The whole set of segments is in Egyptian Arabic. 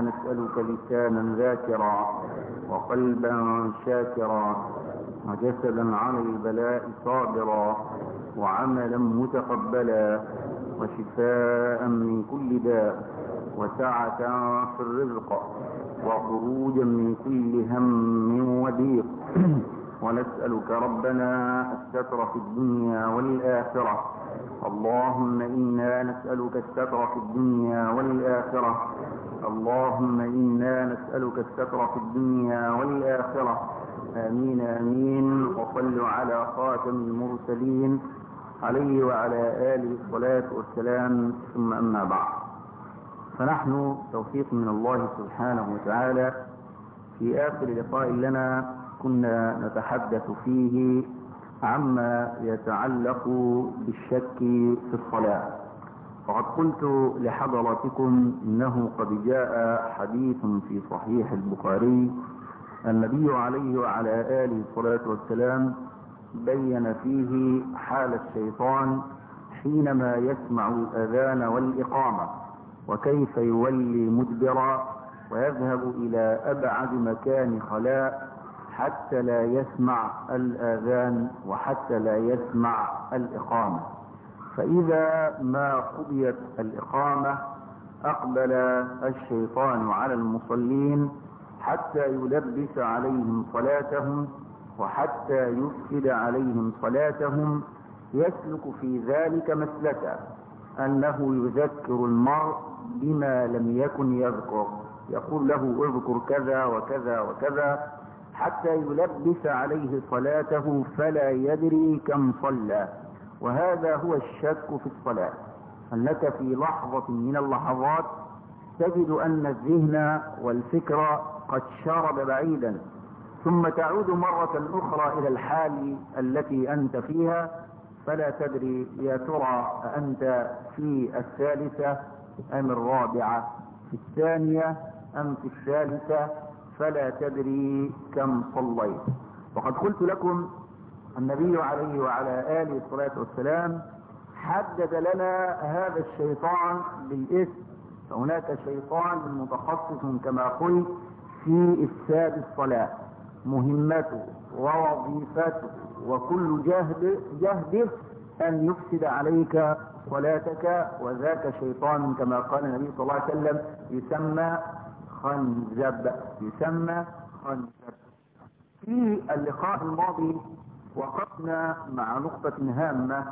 نسألك لسانا ذاكرا وقلبا شاكرا وجسدا على البلاء صابرا وعملا متقبلا وشفاء من كل داء وسعة في الرزق وخروجا من كل هم وضيق ونسألك ربنا الستر في الدنيا والآخرة اللهم إنا نسألك الستر في الدنيا والآخرة اللهم إنا نسألك الستر في الدنيا والآخرة آمين آمين وصلوا على خاتم المرسلين عليه وعلى آله الصلاة والسلام ثم أما بعد فنحن توفيق من الله سبحانه وتعالى في آخر لقاء لنا كنا نتحدث فيه عما يتعلق بالشك في الصلاة وقد قلت لحضراتكم إنه قد جاء حديث في صحيح البخاري النبي عليه وعلى آله الصلاة والسلام بين فيه حال الشيطان حينما يسمع الأذان والإقامة وكيف يولي مدبرا ويذهب إلى أبعد مكان خلاء حتى لا يسمع الآذان وحتى لا يسمع الإقامة فإذا ما قضيت الإقامة أقبل الشيطان على المصلين حتى يلبس عليهم صلاتهم وحتى يفسد عليهم صلاتهم يسلك في ذلك مسلكا أنه يذكر المرء بما لم يكن يذكر يقول له اذكر كذا وكذا وكذا حتى يلبس عليه صلاته فلا يدري كم صلى وهذا هو الشك في الصلاة أنك في لحظة من اللحظات تجد أن الذهن والفكر قد شرب بعيدا ثم تعود مرة أخرى إلى الحال التي أنت فيها فلا تدري يا ترى أنت في الثالثة أم الرابعة في الثانية أم في الثالثة فلا تدري كم صليت وقد قلت لكم النبي عليه وعلى آله الصلاة والسلام حدد لنا هذا الشيطان بالاسم فهناك شيطان متخصص كما قلت في إفساد الصلاة مهمته ووظيفته وكل جهد جهده أن يفسد عليك صلاتك وذاك شيطان كما قال النبي صلى الله عليه وسلم يسمى خنزب يسمى خنزب في اللقاء الماضي وقفنا مع نقطة هامة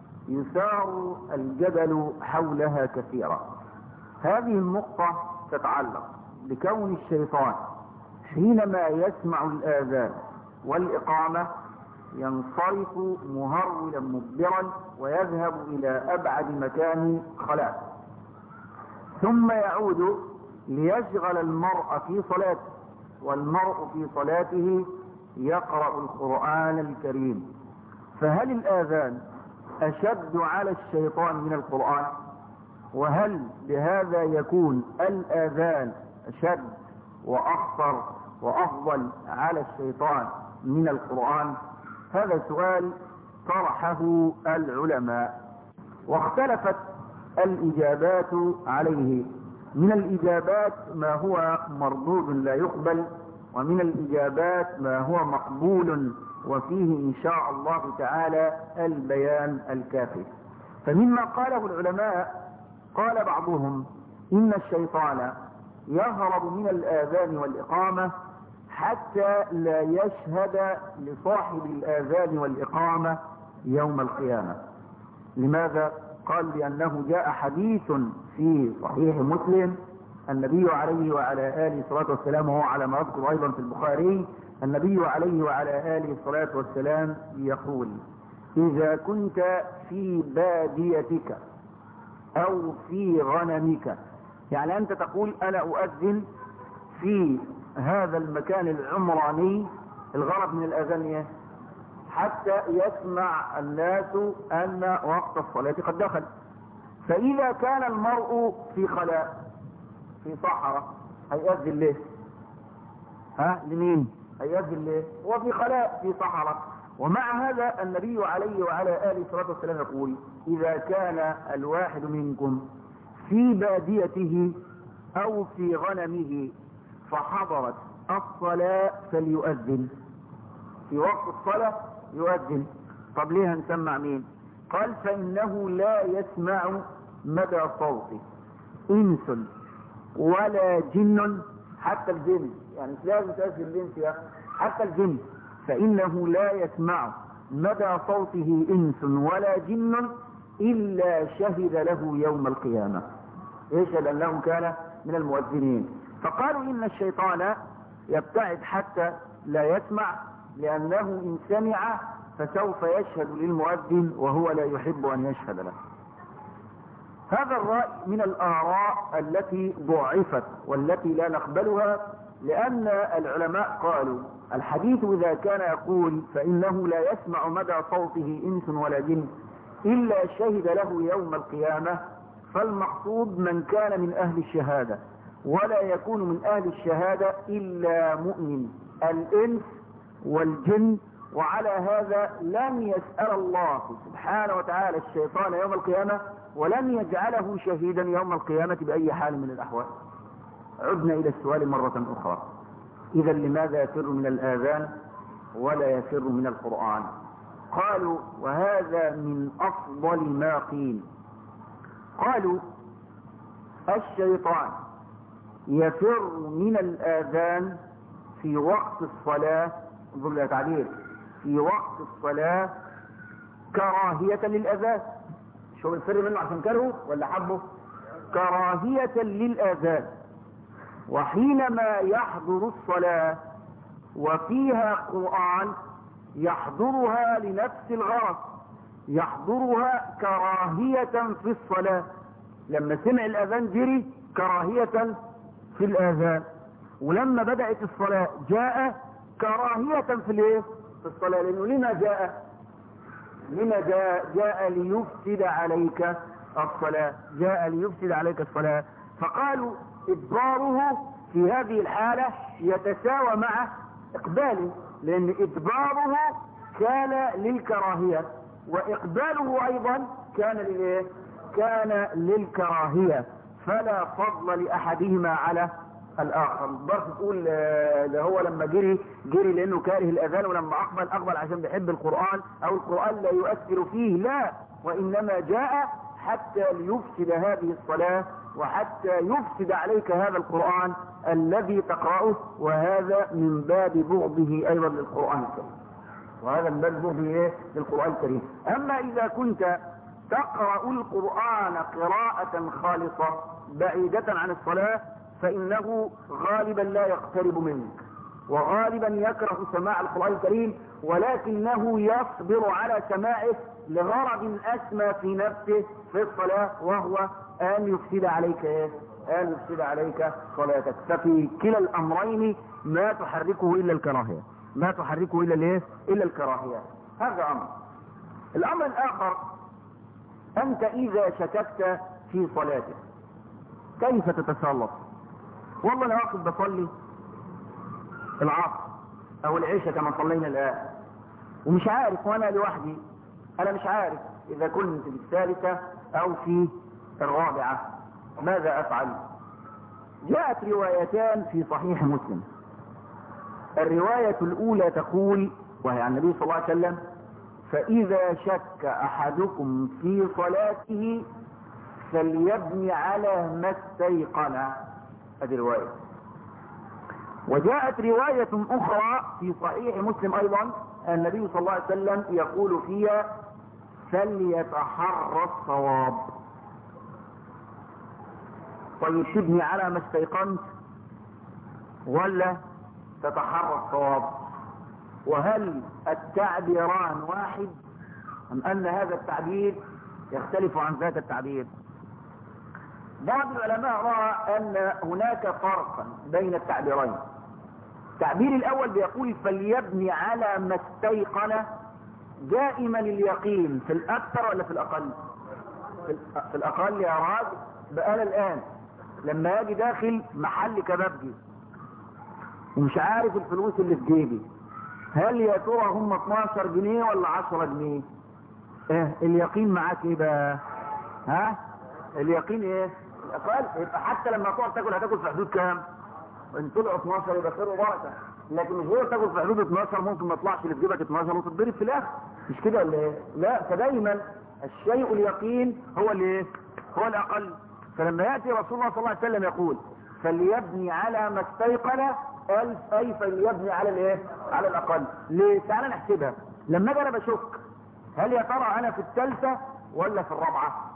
يثار الجدل حولها كثيرا هذه النقطة تتعلق بكون الشيطان حينما يسمع الآذان والإقامة ينصرف مهرولا مدبرا ويذهب إلى أبعد مكان خلاء ثم يعود ليشغل المرء في صلاته والمرء في صلاته يقرأ القرآن الكريم فهل الآذان أشد على الشيطان من القرآن وهل بهذا يكون الآذان أشد وأخطر وأفضل على الشيطان من القرآن هذا سؤال طرحه العلماء واختلفت الإجابات عليه من الإجابات ما هو مردود لا يقبل ومن الإجابات ما هو مقبول وفيه إن شاء الله تعالى البيان الكافي فمما قاله العلماء قال بعضهم إن الشيطان يهرب من الآذان والإقامة حتى لا يشهد لصاحب الآذان والإقامة يوم القيامة لماذا؟ قال لأنه جاء حديث في صحيح مسلم النبي عليه وعلى آله الصلاة والسلام وهو على ما أذكر أيضا في البخاري النبي عليه وعلى آله الصلاة والسلام يقول إذا كنت في باديتك أو في غنمك يعني أنت تقول أنا أؤذن في هذا المكان العمراني الغرض من الأذان إيه؟ حتى يسمع الناس أن وقت الصلاة قد دخل فإذا كان المرء في خلاء في صحراء هيأذن ليه ها لمين هيأذن ليه هو في خلاء في صحراء ومع هذا النبي عليه وعلى آله الصلاة والسلام يقول إذا كان الواحد منكم في باديته او في غنمه فحضرت الصلاة فليؤذن في وقت الصلاة يؤذن طب ليه هنسمع مين قال فإنه لا يسمع مدى صوته إنس ولا جن حتى الجن يعني مش لازم تأذن الإنس يا حتى الجن فإنه لا يسمع مدى صوته إنس ولا جن إلا شهد له يوم القيامة يشهد أنه كان من المؤذنين فقالوا إن الشيطان يبتعد حتى لا يسمع لأنه إن سمع فسوف يشهد للمؤذن وهو لا يحب أن يشهد له هذا الرأي من الآراء التي ضعفت والتي لا نقبلها لأن العلماء قالوا الحديث إذا كان يقول فإنه لا يسمع مدى صوته إنس ولا جن إلا شهد له يوم القيامة فالمقصود من كان من أهل الشهادة ولا يكون من أهل الشهادة إلا مؤمن الإنس والجن وعلى هذا لم يسأل الله سبحانه وتعالى الشيطان يوم القيامة ولم يجعله شهيدا يوم القيامة بأي حال من الأحوال عدنا إلى السؤال مرة أخرى إذا لماذا يفر من الآذان ولا يفر من القرآن قالوا وهذا من أفضل ما قيل قالوا الشيطان يفر من الآذان في وقت الصلاة انظر تعبير في وقت الصلاة كراهية للأذان شو بنفر منه عشان كرهه ولا حبه كراهية للأذان وحينما يحضر الصلاة وفيها قرآن يحضرها لنفس الغرض يحضرها كراهية في الصلاة لما سمع الأذان جري كراهية في الآذان ولما بدأت الصلاة جاء كراهية في الايه في الصلاة لأنه لما جاء لما جاء جاء ليفسد عليك الصلاة جاء ليفسد عليك الصلاة فقالوا إدباره في هذه الحالة يتساوى مع إقباله لأن إدباره كان للكراهية وإقباله أيضا كان للإيه؟ كان للكراهية فلا فضل لأحدهما على الآخر بس تقول ده هو لما جري جري لأنه كاره الأذان ولما أقبل أقبل عشان بيحب القرآن أو القرآن لا يؤثر فيه لا وإنما جاء حتى ليفسد هذه الصلاة وحتى يفسد عليك هذا القرآن الذي تقرأه وهذا من باب بغضه أيضا للقرآن الكريم وهذا من باب بغضه إيه؟ للقرآن الكريم أما إذا كنت تقرأ القرآن قراءة خالصة بعيدة عن الصلاة فإنه غالبا لا يقترب منك وغالبا يكره سماع القرآن الكريم ولكنه يصبر على سماعه لغرض أسمى في نفسه في الصلاة وهو أن يفسد عليك إيه؟ أن يفسد عليك صلاتك ففي كلا الأمرين ما تحركه إلا الكراهية ما تحركه إلا الإيه؟ إلا الكراهية هذا أمر الأمر الآخر أنت إذا شككت في صلاتك كيف تتسلط والله انا واقف بصلي العصر او العشاء كما صلينا الان ومش عارف وانا لوحدي انا مش عارف اذا كنت في الثالثة او في الرابعة ماذا افعل جاءت روايتان في صحيح مسلم الرواية الاولى تقول وهي عن النبي صلى الله عليه وسلم فاذا شك احدكم في صلاته فليبني على ما استيقن هذه رواية وجاءت رواية أخرى في صحيح مسلم أيضا النبي صلى الله عليه وسلم يقول فيها فليتحرى الصواب طيب تبني على ما استيقنت ولا تتحرى الصواب وهل التعبيران واحد أم أن هذا التعبير يختلف عن ذاك التعبير بعض العلماء رأى أن هناك فرقا بين التعبيرين التعبير الأول بيقول فليبني على ما استيقن دائما اليقين في الأكثر ولا في الأقل في الأقل يا راجل بقال الآن لما يجي داخل محل كبابجي ومش عارف الفلوس اللي في جيبي هل يا ترى هم 12 جنيه ولا 10 جنيه اه اليقين معاك ايه بقى ها اليقين ايه اقل يبقى حتى لما تقعد تاكل هتاكل في حدود كام ان طلعوا 12 يبقى خير وبركه لكن مش هي تاكل في حدود 12 ممكن ما يطلعش اللي في جيبك 12 وتتضرب في الاخر مش كده ولا ايه لا فدايما الشيء اليقين هو الايه هو الاقل فلما ياتي رسول الله صلى الله عليه وسلم يقول فليبني على ما استيقن ألف أي فليبني على الايه على الاقل ليه تعال نحسبها لما اجي انا بشك هل يا ترى انا في الثالثه ولا في الرابعه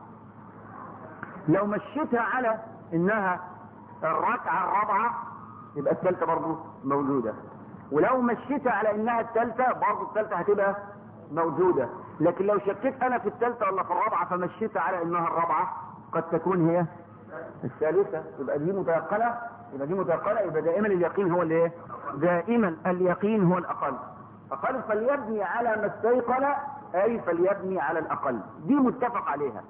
لو مشيتها على انها الركعه الرابعه يبقى الثالثه برضه موجوده ولو مشيتها على انها الثالثه برضه الثالثه هتبقى موجوده لكن لو شكيت انا في الثالثه ولا في الرابعه فمشيتها على انها الرابعه قد تكون هي الثالثة يبقى دي متيقنة يبقى دي متيقنة يبقى دائما اليقين هو الايه دائما اليقين هو الاقل فقال فليبني على ما استيقن اي فليبني على الاقل دي متفق عليها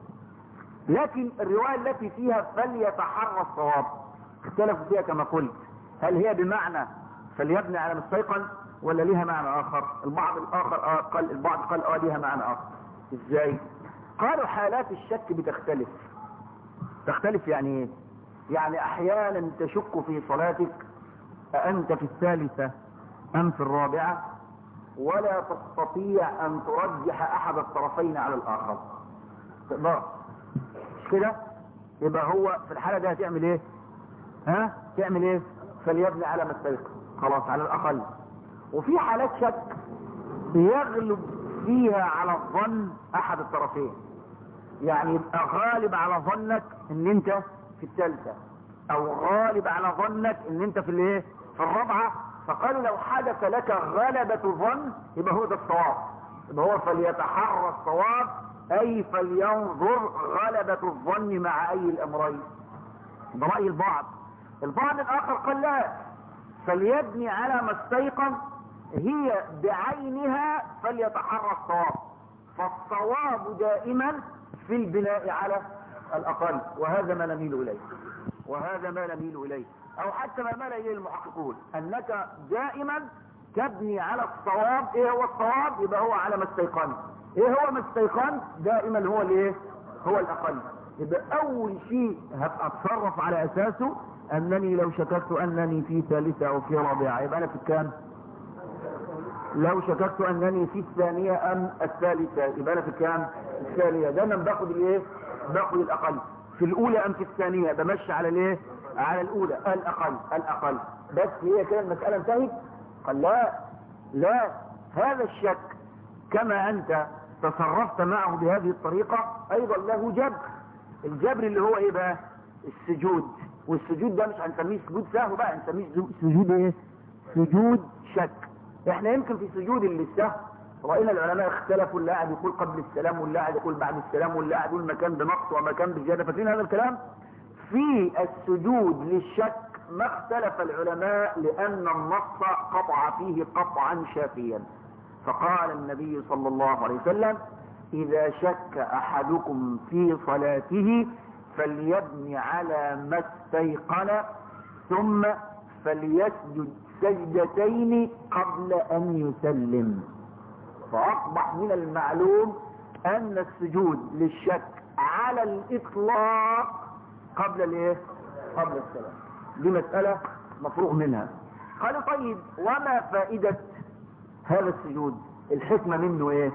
لكن الرواية التي فيها فليتحرى الصواب اختلفوا فيها كما قلت هل هي بمعنى فليبني على ما استيقن ولا ليها معنى اخر البعض الاخر قال البعض قال اه ليها معنى اخر ازاي قالوا حالات الشك بتختلف تختلف يعني ايه يعني احيانا تشك في صلاتك أأنت في الثالثة ام في الرابعة ولا تستطيع ان ترجح احد الطرفين على الاخر تقدر مش كده يبقى هو في الحالة دي هتعمل ايه ها تعمل ايه فليبني على ما استيقظ خلاص على الاقل وفي حالات شك بيغلب فيها على الظن احد الطرفين يعني يبقى غالب على ظنك ان انت في الثالثة او غالب على ظنك ان انت في الايه في الرابعة فقالوا لو حدث لك غلبة ظن يبقى هو ده الصواب يبقى هو فليتحرى الصواب اي فلينظر غلبة الظن مع اي الامرين ده رأي البعض البعض الاخر قال لا فليبني على ما استيقن هي بعينها فليتحرى الصواب فالصواب دائما في البناء على الأقل وهذا ما نميل إليه وهذا ما نميل إليه أو حتى ما مال إليه المحققون أنك دائما تبني على الصواب إيه هو الصواب يبقى هو على ما استيقن إيه هو ما استيقن دائما هو الإيه هو الأقل يبقى أول شيء هبقى أتصرف على أساسه أنني لو شككت أنني في ثالثة أو في رابعة يبقى أنا في الكام لو شككت انني في الثانية ام الثالثة يبقى انا في كام الثانية دايما باخد الايه باخد الاقل في الاولى ام في الثانية بمشي على الايه على الاولى الاقل الاقل بس هي كده المسألة انتهت قال لا لا هذا الشك كما انت تصرفت معه بهذه الطريقة ايضا له جبر الجبر اللي هو ايه بقى السجود والسجود ده مش هنسميه سجود سهو بقى هنسميه سجود ايه سجود شك احنا يمكن في سجود للسهو رأينا العلماء اختلفوا اللي قاعد يقول قبل السلام واللي قاعد يقول بعد السلام واللي قاعد يقول مكان بنقص ومكان بزيادة فاكرين هذا الكلام في السجود للشك ما اختلف العلماء لأن النص قطع فيه قطعا شافيا فقال النبي صلى الله عليه وسلم إذا شك أحدكم في صلاته فليبني على ما استيقن ثم فليسجد سجدتين قبل ان يسلم فاصبح من المعلوم ان السجود للشك على الاطلاق قبل الايه قبل السلام دي مسألة مفروغ منها قالوا طيب وما فائدة هذا السجود الحكمة منه ايه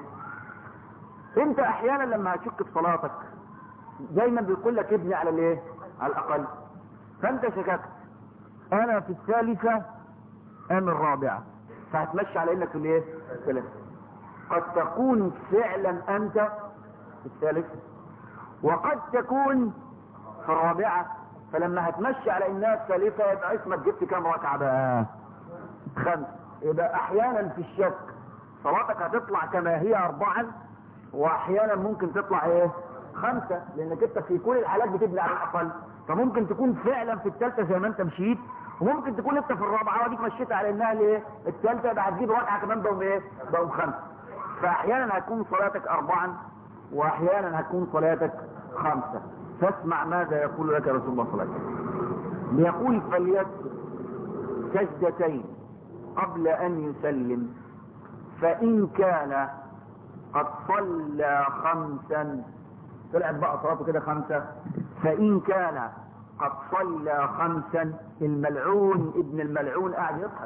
انت احيانا لما هتشك في صلاتك دايما بيقول لك ابني على الايه على الاقل فانت شككت انا في الثالثة ام الرابعة فهتمشي على انك في الايه الثالثة قد تكون فعلا انت في الثالثة وقد تكون في الرابعة فلما هتمشي على انها الثالثة يبقى اسمك جبت كام ركعة بقى خمس يبقى احيانا في الشك صلاتك هتطلع كما هي اربعا واحيانا ممكن تطلع ايه خمسة لانك انت في كل الحالات بتبني على الاقل فممكن تكون فعلا في الثالثة زي ما انت مشيت وممكن تكون انت في الرابعة وديك مشيت على انها الايه الثالثة يبقى هتجيب ركعة كمان بقوا ايه بقوا خمسة فاحيانا هتكون صلاتك اربعا واحيانا هتكون صلاتك خمسة فاسمع ماذا يقول لك رسول الله صلى الله عليه وسلم يقول فليسجد سجدتين قبل ان يسلم فان كان قد صلى خمسا طلعت بقى صلاته كده خمسة فإن كان قد صلى خمسا الملعون ابن الملعون قاعد يضحك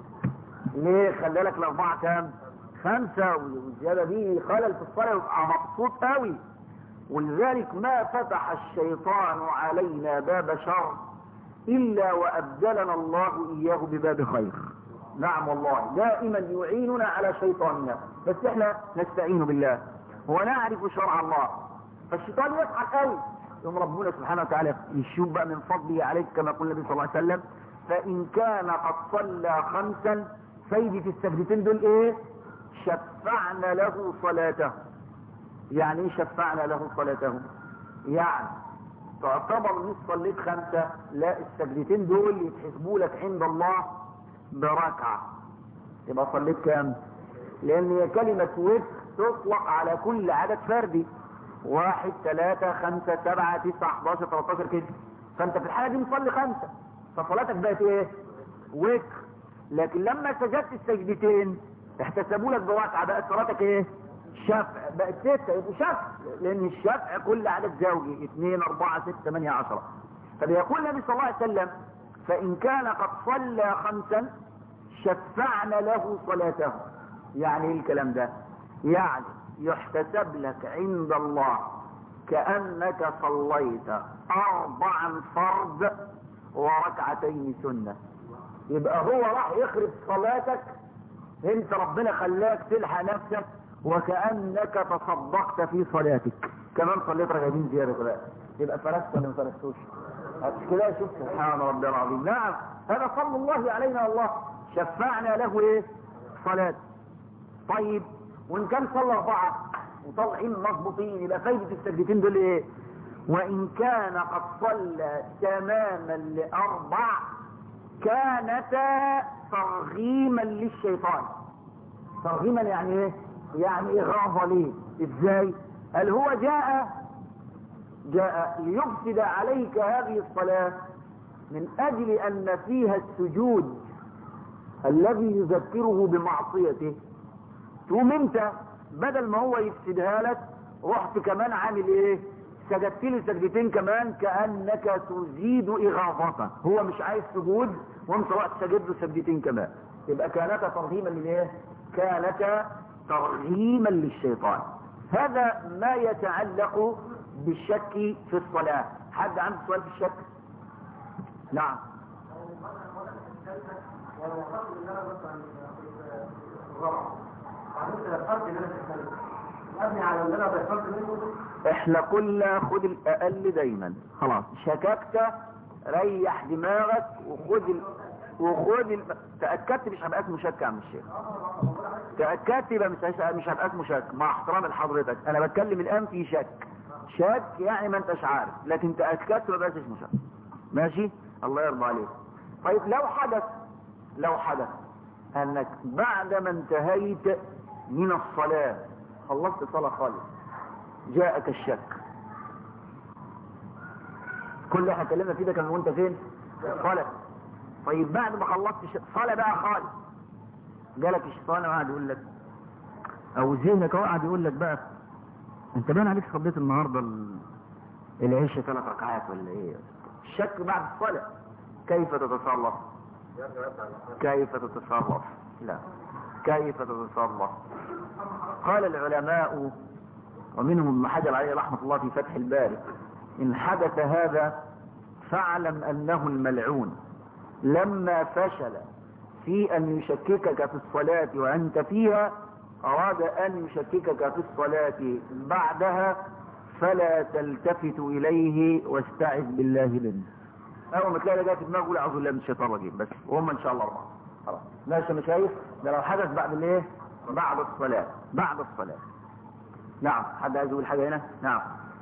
ليه خلى لك الاربعه كام خمسه والزياده دي خلل في الصلاه يبقى مبسوط قوي ولذلك ما فتح الشيطان علينا باب شر الا وابدلنا الله اياه بباب خير نعم والله دائما يعيننا على شيطاننا بس احنا نستعين بالله ونعرف شرع الله فالشيطان يضحك قوي يوم ربنا سبحانه وتعالى يشوف بقى من فضله عليك كما قال النبي صلى الله عليه وسلم فإن كان قد صلى خمسا فايدة السجدتين دول ايه شفعنا له صلاته يعني ايه شفعنا له صلاته يعني تعتبر مش صليت خمسة لا السجدتين دول يتحسبوا لك عند الله بركعة يبقى صليت كام لان هي كلمة وتر تطلق على كل عدد فردي واحد ثلاثة خمسة سبعة تسعة 11 13 كده فانت في الحالة دي مصلي خمسة فصلاتك بقت ايه وتر لكن لما سجدت السجدتين احتسبوا لك بركعة بقت صلاتك ايه شفع بقت ستة يبقوا شفع لان الشفع كل عدد زوجي اثنين اربعة ستة ثمانية عشرة فبيقول النبي صلى الله عليه وسلم فان كان قد صلى خمسا شفعنا له صلاته يعني ايه الكلام ده يعني يحتسب لك عند الله كأنك صليت أربعا فرض وركعتين سنة يبقى هو راح يخرب صلاتك انت ربنا خلاك تلحق نفسك وكأنك تصدقت في صلاتك كمان صليت ركعتين زيادة بقى يبقى فرست ولا ما فرستوش كده شوف سبحان ربي العظيم نعم هذا صلى الله علينا الله شفعنا له ايه صلاة طيب وان كان صلى اربعة وطلعين مظبوطين يبقى فايدة السجدتين دول ايه وان كان قد صلى تماما لاربع كانتا ترغيما للشيطان ترغيما يعني ايه يعني اغاظة ليه ازاي قال هو جاء جاء ليفسد عليك هذه الصلاة من اجل ان فيها السجود الذي يذكره بمعصيته تقوم انت بدل ما هو يفسدها لك رحت كمان عامل ايه سجدت لي سجدتين كمان كانك تزيد اغاظته هو مش عايز سجود وانت رحت سجد له سجدتين كمان يبقى كانت ترغيما للايه كانت ترغيما للشيطان هذا ما يتعلق بالشك في الصلاة حد عنده سؤال في الشك نعم احنا قلنا خد الاقل دايما خلاص شككت ريح دماغك وخد ال... وخد ال... تاكدت مش هبقى اسمه شك يا عم الشيخ تاكدت يبقى مش مش هبقى اسمه شك مع احترام لحضرتك انا بتكلم الان في شك شك يعني ما انتش عارف لكن تاكدت ما بقاش اسمه شك ماشي الله يرضى عليك طيب لو حدث لو حدث انك بعد ما انتهيت من الصلاة خلصت صلاة خالص جاءك الشك كل اللي احنا اتكلمنا فيه ده كان وانت فين صلاة طيب بعد ما خلصت صلاة بقى خالص جالك الشيطان وقعد يقول لك او ذهنك قاعد يقول لك بقى انت باين عليك صليت النهارده العشاء ثلاث ركعات ولا ايه الشك بعد الصلاة كيف تتصرف كيف تتصرف لا كيف تتصرف قال العلماء ومنهم ابن حجر عليه رحمة الله في فتح الباري إن حدث هذا فاعلم أنه الملعون لما فشل في أن يشككك في الصلاة وأنت فيها أراد أن يشككك في الصلاة بعدها فلا تلتفت إليه واستعذ بالله منه أول ما تلاقي ده في دماغه قول أعوذ بالله من الشيطان الرجيم بس وهم إن شاء الله أربعة خلاص ماشي مش شايف ده لو حدث بعد الايه بعد الصلاة بعد الصلاة نعم حد عايز يقول حاجة هنا نعم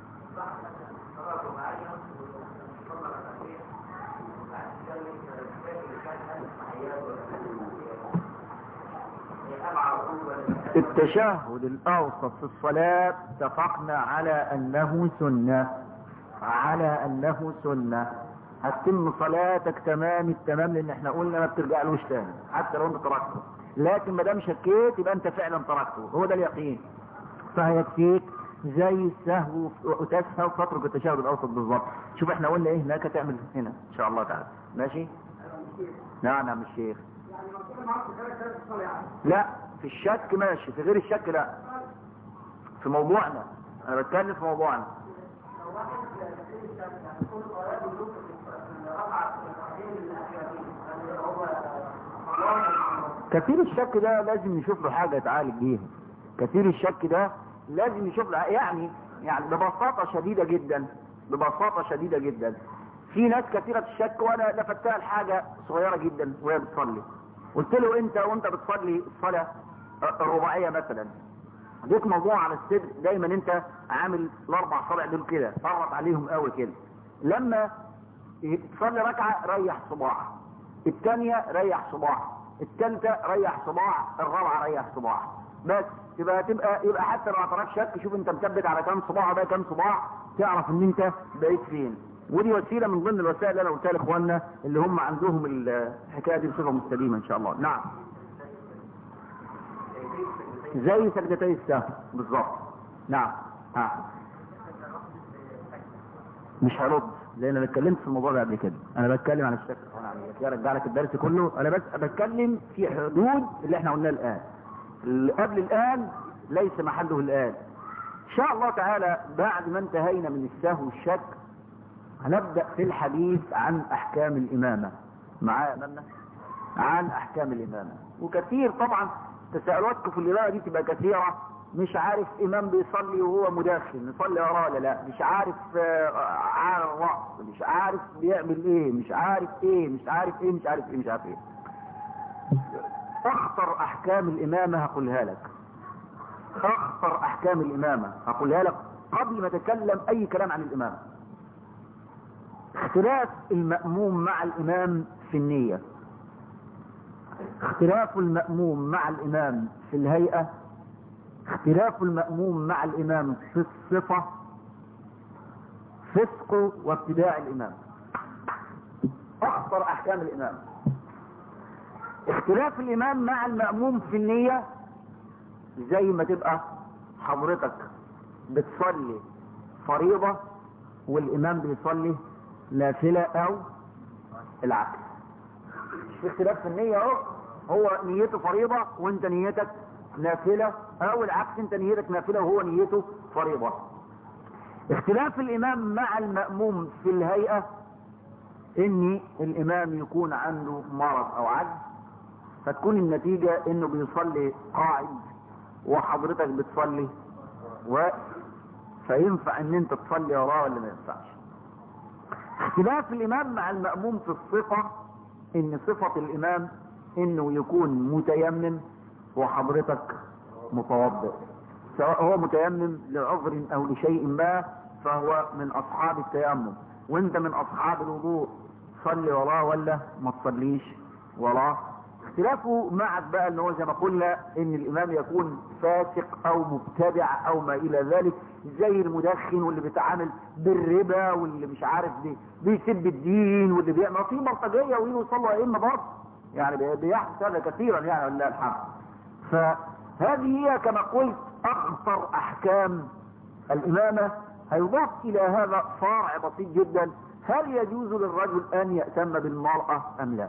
التشهد الأوسط في الصلاة اتفقنا على أنه سنة على أنه سنة هتتم صلاتك تمام التمام لان احنا قلنا ما بترجعلوش تاني حتى لو انت تركته لكن ما دام شكيت يبقى انت فعلا تركته هو ده اليقين فهيكفيك زي السهو وتسهو فترك التشهد الاوسط بالظبط شوف احنا قلنا ايه هناك تعمل هنا ان شاء الله تعالى ماشي نعم نعم الشيخ لا في الشك ماشي في غير الشك لا في موضوعنا انا بتكلم في موضوعنا كثير الشك ده لازم نشوف له حاجة يتعالج بيها كثير الشك ده لازم يشوف له يعني يعني ببساطة شديدة جدا ببساطة شديدة جدا في ناس كثيرة الشك وانا لفتها لحاجة صغيرة جدا وهي بتصلي قلت له انت وانت بتصلي الصلاة الرباعية مثلا ديك موضوع على الصدر دايما انت عامل الاربع صابع دول كده فرط عليهم قوي كده لما تصلي ركعة ريح صباع الثانية ريح صباع الثالثة ريح صباع الرابعة ريح صباع بس يبقى تبقى يبقى حتى لو اعتراف شك شوف انت مثبت على كام صباع ده كام صباع تعرف ان انت بقيت فين ودي وسيله من ضمن الوسائل اللي انا قلتها لاخواننا اللي هم عندهم الحكايه دي بصفه مستديمه ان شاء الله نعم زي سجدتي السهو بالظبط نعم ها مش هرد لان انا اتكلمت في الموضوع ده قبل كده انا بتكلم عن الشك وانا يا رجع لك الدرس كله انا بس بتكلم في حدود اللي احنا قلناه الان اللي قبل الان ليس محله الان ان شاء الله تعالى بعد ما انتهينا من السهو والشك هنبدأ في الحديث عن احكام الامامة معايا امامنا عن احكام الامامة وكثير طبعا تساؤلاتكم في الامامة دي تبقى كثيرة مش عارف امام بيصلي وهو مداخل نصلي وراه ولا لا مش عارف على الرأس مش عارف بيعمل ايه مش عارف ايه مش عارف ايه مش عارف ايه مش عارف ايه اخطر احكام الامامة هقولها لك اخطر احكام الامامة هقولها لك قبل ما اتكلم اي كلام عن الامامة اختلاف المأموم مع الامام في النية اختلاف المأموم مع الامام في الهيئة اختلاف المأموم مع الامام في الصفة فسق وابتداع الامام اخطر احكام الامام اختلاف الامام مع المأموم في النية زي ما تبقى حضرتك بتصلي فريضة والامام بيصلي نافلة او العكس في اختلاف في النية اهو هو نيته فريضة وانت نيتك نافلة او العكس انت نيتك نافلة وهو نيته فريضة اختلاف الامام مع المأموم في الهيئة ان الامام يكون عنده مرض او عجز فتكون النتيجة انه بيصلي قاعد وحضرتك بتصلي واقف فينفع ان انت تصلي وراه ولا ما ينفعش اختلاف الامام مع المأموم في الصفة ان صفة الامام انه يكون متيمم وحضرتك متوضئ سواء هو متيمم لعذر او لشيء ما فهو من اصحاب التيمم وانت من اصحاب الوضوء صلي وراه ولا ما تصليش وراه اختلافه معك بقى ان هو زي ما قلنا ان الامام يكون فاسق او مبتدع او ما الى ذلك زي المدخن واللي بيتعامل بالربا واللي مش عارف بي بيسب الدين واللي بيعمل في بلطجيه ويجوا يصلوا ائمه برضه يعني بيحدث هذا كثيرا يعني ولله الحمد فهذه هي كما قلت اخطر احكام الامامه هيضاف الى هذا فرع بسيط جدا هل يجوز للرجل ان يأتم بالمرأة ام لا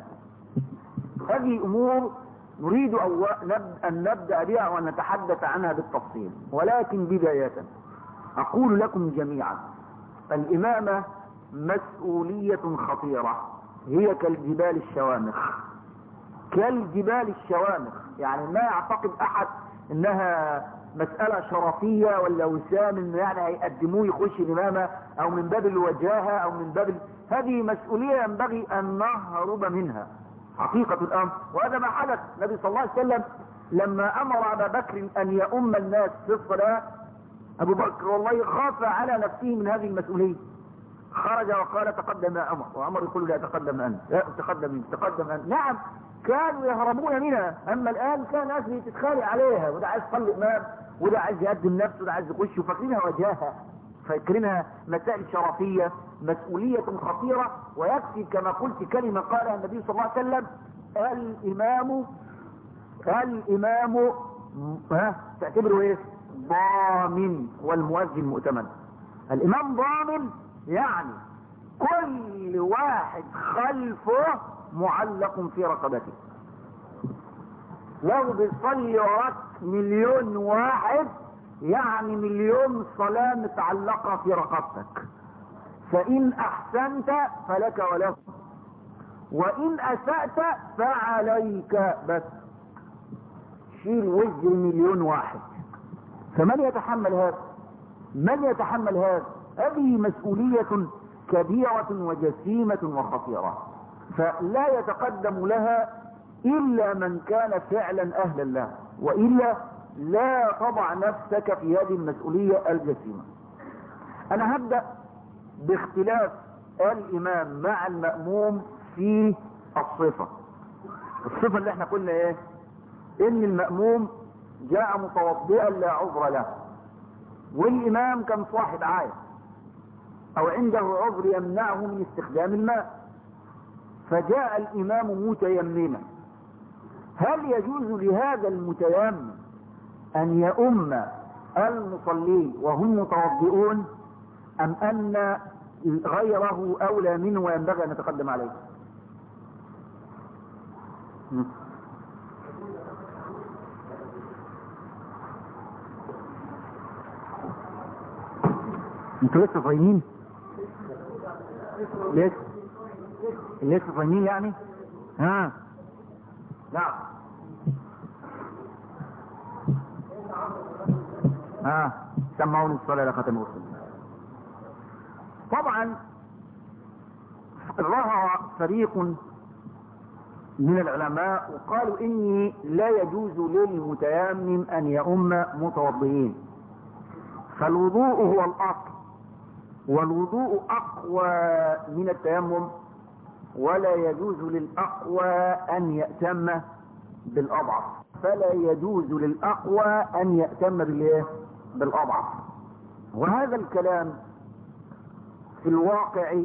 هذه امور نريد ان نبدأ بها وان نتحدث عنها بالتفصيل ولكن بداية اقول لكم جميعا الامامة مسؤولية خطيرة هي كالجبال الشوامخ كالجبال الشوامخ يعني ما يعتقد احد انها مسألة شرفية ولا وسام انه يعني هيقدموه يخش الامامة او من باب الوجاهة او من باب ال... هذه مسؤولية ينبغي ان نهرب منها حقيقة الامر وهذا ما حدث النبي صلى الله عليه وسلم لما امر ابا بكر ان يؤم الناس في الصلاة ابو بكر والله خاف على نفسه من هذه المسؤولية خرج وقال تقدم يا عمر وعمر يقول لا تقدم انت لا تقدم تقدم انت نعم كانوا يهربون منها اما الان كان ناس بتتخانق عليها وده عايز يصلي امام وده عايز يقدم نفسه وده عايز يخش وفاكرينها وجاهه فاكرينها مسائل شرفيه مسؤوليه خطيره ويكفي كما قلت كلمه قالها النبي صلى الله عليه وسلم الامام الامام ها تعتبره ايه ضامن والمؤذن مؤتمن الامام ضامن يعني كل واحد خلفه معلق في رقبته لو بيصلي وراك مليون واحد يعني مليون صلاة متعلقة في رقبتك فإن أحسنت فلك وله وإن أسأت فعليك بس شيل وزر مليون واحد فمن يتحمل هذا من يتحمل هذا هذه مسؤولية كبيرة وجسيمة وخطيرة فلا يتقدم لها إلا من كان فعلا أهلا لها وإلا لا تضع نفسك في هذه المسؤولية الجسيمة أنا هبدأ باختلاف الإمام مع المأموم في الصفة الصفة اللي احنا قلنا ايه ان المأموم جاء متوضئا لا عذر له والإمام كان صاحب عاية أو عنده عذر يمنعه من استخدام الماء فجاء الإمام متيمما هل يجوز لهذا المتيمم أن يؤم المصلين وهم متوضئون أم أن غيره أولى منه وينبغي أن يتقدم عليه انتوا لسه صايمين لسه لسه صايمين يعني ها نعم ها سمعوني الصلاة لختم الرسل طبعا ظهر فريق من العلماء وقالوا اني لا يجوز للمتيمم ان يؤم متوضئين فالوضوء هو الاصل والوضوء اقوى من التيمم ولا يجوز للاقوى ان يأتم بالاضعف فلا يجوز للاقوى ان يأتم بالايه بالاضعف وهذا الكلام في الواقع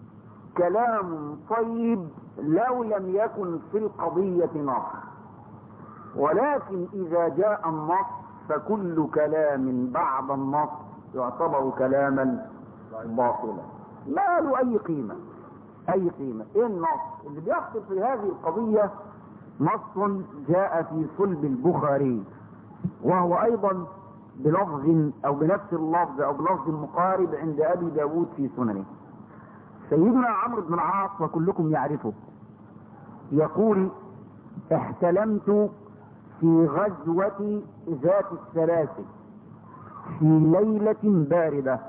كلام طيب لو لم يكن في القضية نص ولكن إذا جاء النص فكل كلام بعد النص يعتبر كلاما باطلا ما له أي قيمة أي قيمة إيه النص اللي بيحصل في هذه القضية نص جاء في صلب البخاري وهو أيضا بلفظ أو بنفس اللفظ أو بلفظ مقارب عند أبي داود في سننه سيدنا عمرو بن العاص وكلكم يعرفه يقول احتلمت في غزوة ذات السلاسل في ليلة باردة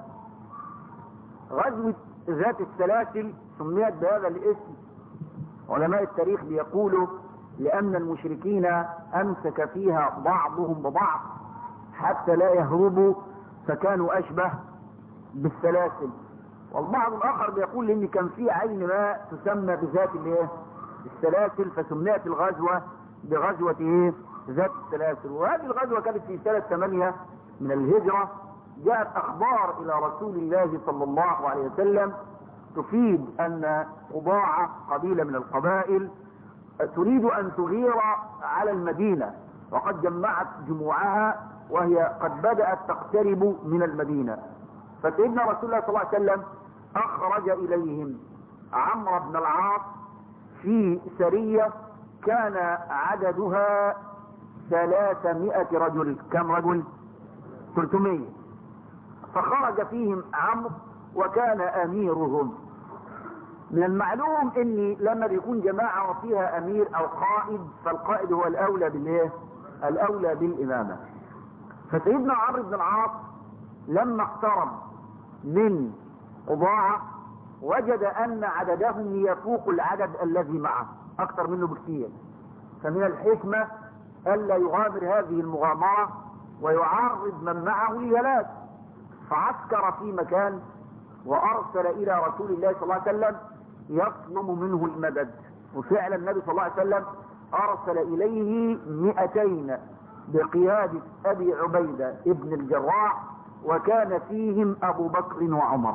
غزوة ذات السلاسل سميت بهذا الاسم علماء التاريخ بيقولوا لأن المشركين أمسك فيها بعضهم ببعض حتى لا يهربوا فكانوا أشبه بالسلاسل والبعض الآخر بيقول إن كان في عين ماء تسمى بذات الايه السلاسل فسميت الغزوة بغزوة ايه ذات السلاسل وهذه الغزوة كانت في سنة 8 من الهجرة جاءت أخبار إلى رسول الله صلى الله عليه وسلم تفيد أن قضاعة قبيلة من القبائل تريد أن تغير على المدينة وقد جمعت جموعها وهي قد بدأت تقترب من المدينة فسيدنا رسول الله صلى الله عليه وسلم أخرج إليهم عمرو بن العاص في سرية كان عددها ثلاثمائة رجل كم رجل ثلاثمية فخرج فيهم عمرو وكان أميرهم من المعلوم ان لما بيكون جماعة وفيها امير او قائد فالقائد هو الاولى بالايه الاولى بالامامة فسيدنا عمرو بن العاص لما اقترب من قضاعة وجد ان عددهم يفوق العدد الذي معه اكثر منه بكثير فمن الحكمة الا يغامر هذه المغامرة ويعرض من معه لهلاك فعسكر في مكان وارسل الى رسول الله صلى الله عليه وسلم يطلب منه المدد وفعلا النبي صلى الله عليه وسلم ارسل اليه مئتين بقيادة ابي عبيدة ابن الجراح وكان فيهم ابو بكر وعمر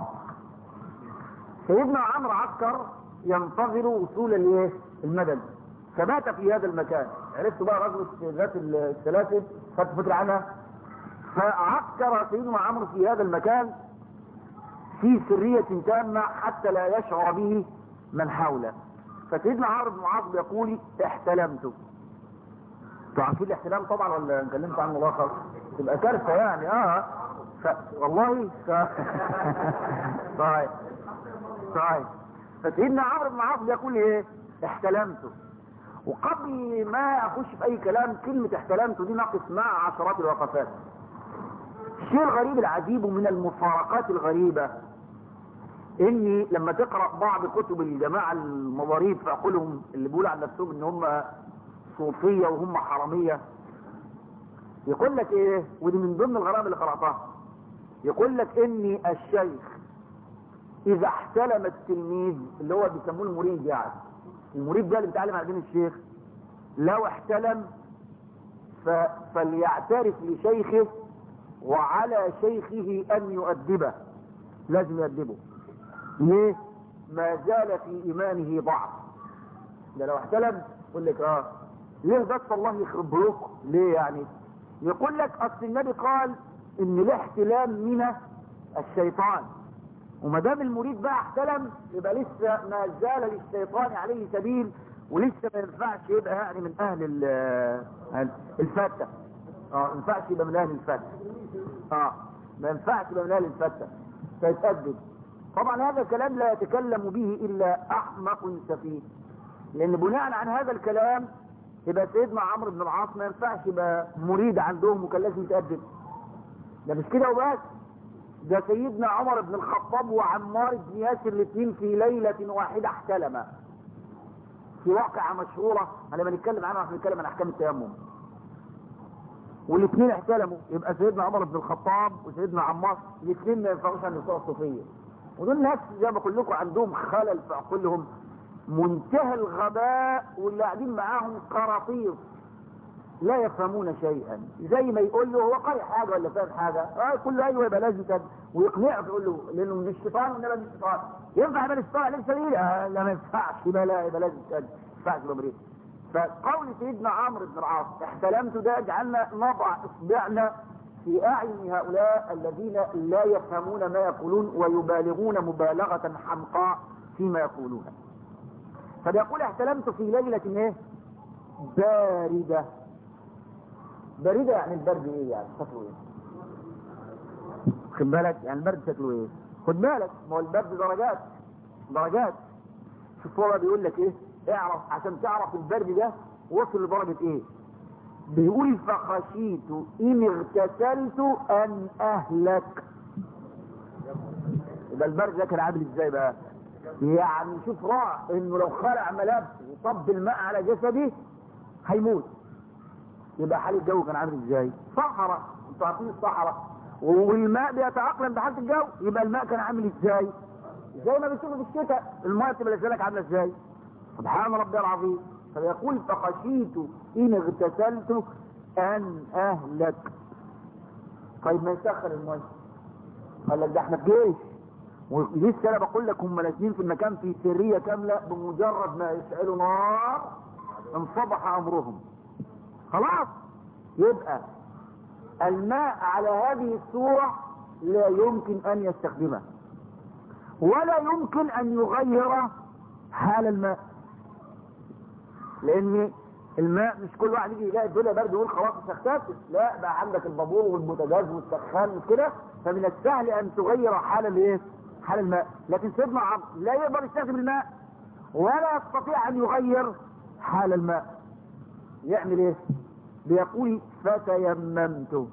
سيدنا عمرو عسكر ينتظر وصول الايه المدد فمات في هذا المكان عرفت بقى غزوة ذات الثلاثة خدت فكرة عنها فعسكر سيدنا عمرو في هذا المكان في سرية تامة حتى لا يشعر به من حوله فسيدنا عمرو بن العاص بيقول احتلمت تعرفين الاحتلام طبعا ولا اتكلمت عنه ملخص تبقى كارثه يعني اه ف... والله ف... طيب طيب فسيدنا عمرو بن العاص بيقول ايه احتلمت وقبل ما اخش في اي كلام كلمة احتلمت دي نقف مع عشرات الوقفات الشيء الغريب العجيب من المفارقات الغريبة اني لما تقرأ بعض كتب الجماعة المضاريب في عقولهم اللي بيقولوا عن نفسهم ان هم صوفية وهم حرامية يقول لك ايه ودي من ضمن الغرائب اللي قرأتها يقول لك اني الشيخ اذا احتلم التلميذ اللي هو بيسموه المريد يعني المريد ده اللي بيتعلم على دين الشيخ لو احتلم ف... فليعترف لشيخه وعلى شيخه ان يؤدبه لازم يؤدبه ليه ما زال في ايمانه ضعف ده لو احتلم يقول لك اه ليه بس الله يخرب بيوتكم ليه يعني يقول لك اصل النبي قال ان الاحتلام من الشيطان وما دام المريد بقى احتلم يبقى لسه ما زال للشيطان عليه سبيل ولسه ما ينفعش يبقى يعني من اهل الفتة اه ما ينفعش يبقى من اهل الفتة اه ما ينفعش يبقى من اهل الفتة فيتأدب طبعا هذا الكلام لا يتكلم به الا احمق سفيه لان بناء عن هذا الكلام يبقى سيدنا عمرو بن العاص ما ينفعش يبقى مريد عندهم وكان لازم يتأدب ده مش كده وبس ده سيدنا عمر بن الخطاب وعمار بن ياسر الاثنين في ليلة واحدة احتلما في واقعة مشهورة انا ما نتكلم عنها احنا نتكلم عن احكام التيمم والاثنين احتلموا يبقى سيدنا عمر بن الخطاب وسيدنا عمار الاثنين ما ينفعوش عن النساء الصوفية ودول ناس زي ما بقول لكم عندهم خلل في عقولهم منتهى الغباء واللي قاعدين معاهم قراطيس لا يفهمون شيئا زي ما يقول له هو قارئ حاجه ولا فاهم حاجه اه كل ايوه يبقى لازم كده ويقنعه يقول له لانه من الشيطان وانما من الشيطان ينفع يبقى الشيطان عليه سبيل آه لا ما ينفعش يبقى لا يبقى لازم كده ما ينفعش يبقى مريض فقول سيدنا عمرو بن العاص احتلمت ده جعلنا نضع اصبعنا في اعين هؤلاء الذين لا يفهمون ما يقولون ويبالغون مبالغه حمقاء فيما يقولون فبيقول احتلمت في ليله ايه بارده باردة يعني البرد ايه يعني شكله ايه خد بالك يعني البرد شكله ايه خد بالك ما هو البرد درجات درجات شوف هو بيقول لك ايه اعرف عشان تعرف البرد ده وصل لدرجة ايه بيقول فخشيت ان اغتسلت ان اهلك يبقى البرد ده كان عامل ازاي بقى يعني شوف راى انه لو خلع ملابسه وطب الماء على جسده هيموت يبقى حال الجو كان عامل ازاي صحراء انتوا عارفين الصحراء والماء بيتأقلم بحالة الجو يبقى الماء كان عامل ازاي زي ما بتشوفوا في الشتاء الماء تبقى لك عامله ازاي سبحان ربي العظيم فيقول فخشيت ان اغتسلت ان اهلك طيب ما يسخن الماء قال لك ده احنا في جيش ولسه انا بقول لك هم نازلين في المكان في سريه كامله بمجرد ما يشعلوا نار انصبح امرهم خلاص يبقى الماء على هذه الصورة لا يمكن ان يستخدمه ولا يمكن ان يغير حال الماء لان الماء مش كل واحد يجي يلاقي الدنيا برد يقول خلاص مش هختفي لا بقى عندك البابور والبوتاجاز والسخان وكده فمن السهل ان تغير حال الايه حال الماء لكن سيدنا عمرو لا يقدر يستخدم الماء ولا يستطيع ان يغير حال الماء يعمل ايه بيقول فتيممت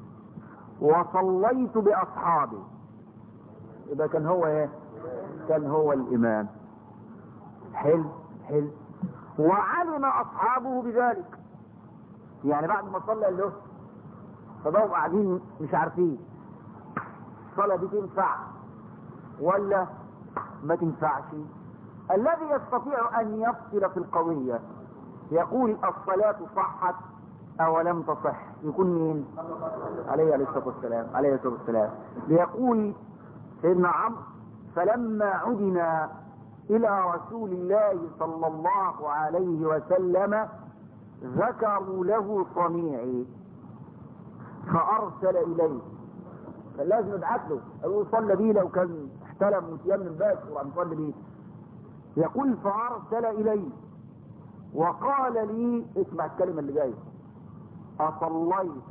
وصليت باصحابي يبقى كان هو ايه كان هو الامام حلو حلو وعلم اصحابه بذلك يعني بعد ما صلى له فبقوا قاعدين مش عارفين الصلاة دي تنفع ولا ما تنفعش الذي يستطيع ان يفصل في القضية يقول الصلاة صحت او لم تصح يكون مين عليه الصلاة والسلام عليه الصلاة والسلام ليقول سيدنا عمرو فلما عدنا الى رسول الله صلى الله عليه وسلم ذكروا له صنيعي فأرسل إليه كان لازم يبعت له قالوا صلى بيه لو كان احتلم وتيمم بس وراح نصلي بيه يقول فأرسل إلي وقال لي اسمع الكلمة اللي جاية أصليت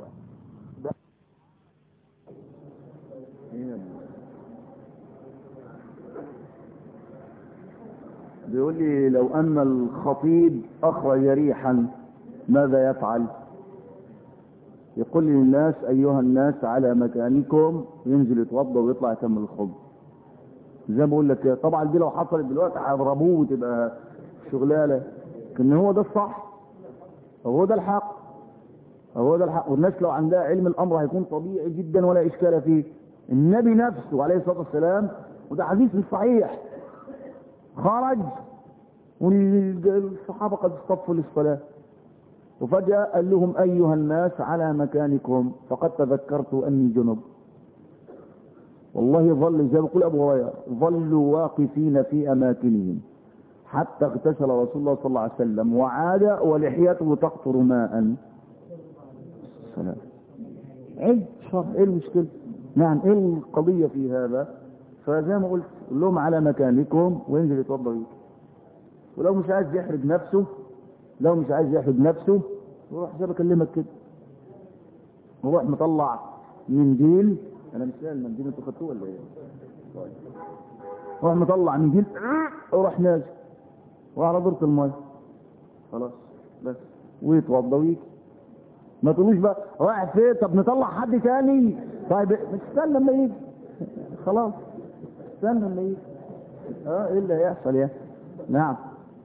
بيقول لي لو أن الخطيب أخرج ريحا ماذا يفعل يقول للناس أيها الناس على مكانكم ينزل يتوضى ويطلع يكمل الخطبة زي ما بقول لك طبعا دي لو حصلت دلوقتي هيضربوه وتبقى شغلانه لكن هو ده الصح هو ده الحق هو ده الحق والناس لو عندها علم الامر هيكون طبيعي جدا ولا اشكال فيه النبي نفسه عليه الصلاه والسلام وده حديث مش صحيح خرج والصحابه قد اصطفوا للصلاه وفجاه قال لهم ايها الناس على مكانكم فقد تذكرت اني جنب والله ظل زي ما يقول ابو هريره ظلوا واقفين في اماكنهم حتى اغتسل رسول الله صلى الله عليه وسلم وعاد ولحيته تقطر ماء السلام ايه شر ايه المشكله نعم ايه القضيه في هذا فزي ما قلت قول لهم على مكانكم وينزل يتوضا بيك ولو مش عايز يحرج نفسه لو مش عايز يحرج نفسه روح زي ما بكلمك كده وروح مطلع منديل انا مش فاهم المنديل انتوا خدتوه ولا ايه طيب روح مطلع منديل وروح نازل وعلى دورة الميه خلاص بس ويتوضى ويجي ما تقولوش بقى رايح فين طب نطلع حد تاني طيب مش استنى لما يجي خلاص استنى لما يجي اه ايه اللي هيحصل يعني نعم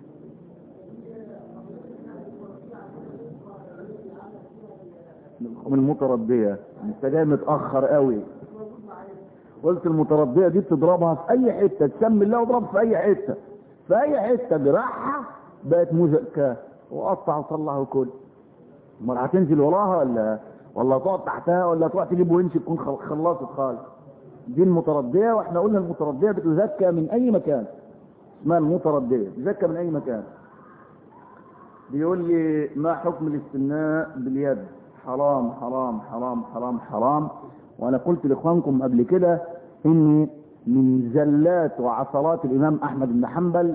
من المتربية انت جاي متأخر قوي قلت المتربية دي بتضربها في اي حتة تسمي الله واضرب في اي حتة في اي حتة جراحها بقت مزكاة وقطع وطلع وكل امال هتنزل وراها ولا ولا تقعد تحتها ولا تروح تجيب ونش تكون خلصت خالص دي المتردية واحنا قلنا المتردية بتزكى من اي مكان اسمها المتردية تزكى من اي مكان بيقول لي ما حكم الاستمناء باليد حرام حرام حرام حرام حرام وانا قلت لاخوانكم قبل كده ان من زلات وعثرات الامام احمد بن حنبل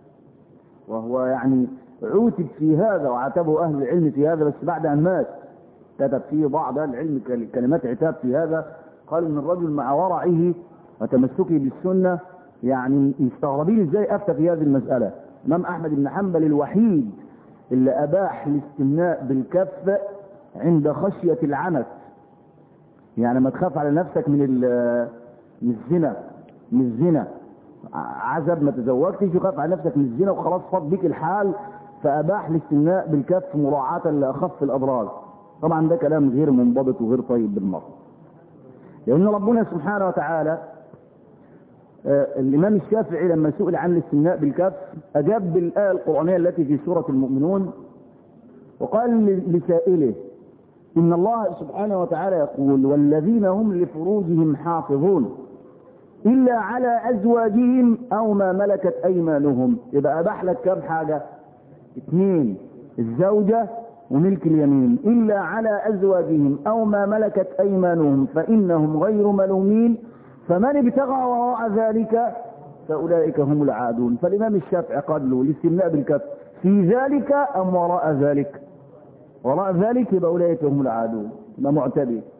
وهو يعني عوتب في هذا وعاتبه اهل العلم في هذا بس بعد ان مات كتب فيه بعض اهل العلم كلمات عتاب في هذا قال ان الرجل مع ورعه وتمسكه بالسنه يعني مستغربين ازاي افتى في هذه المساله الامام احمد بن حنبل الوحيد اللي اباح الاستمناء بالكف عند خشيه العنت يعني ما تخاف على نفسك من من الزنا من الزنا عزب ما تزوجتش وخاف على نفسك من الزنا وخلاص فاض بيك الحال فاباح الاستمناء بالكف مراعاه لاخف الاضرار طبعا ده كلام غير منضبط وغير طيب بالمره لان ربنا سبحانه وتعالى آه الامام الشافعي لما سئل عن الاستمناء بالكف اجاب بالايه القرانيه التي في سوره المؤمنون وقال لسائله ان الله سبحانه وتعالى يقول والذين هم لفروجهم حافظون الا على ازواجهم او ما ملكت ايمانهم يبقى اباح لك كم حاجه اثنين الزوجه وملك اليمين الا على ازواجهم او ما ملكت ايمانهم فانهم غير ملومين فمن ابتغى وراء ذلك فاولئك هم العادون فالامام الشافعي قال له الاستمناء بالكف في ذلك ام وراء ذلك وراء ذلك يبقى اولئك هم العادون يبقى معتدي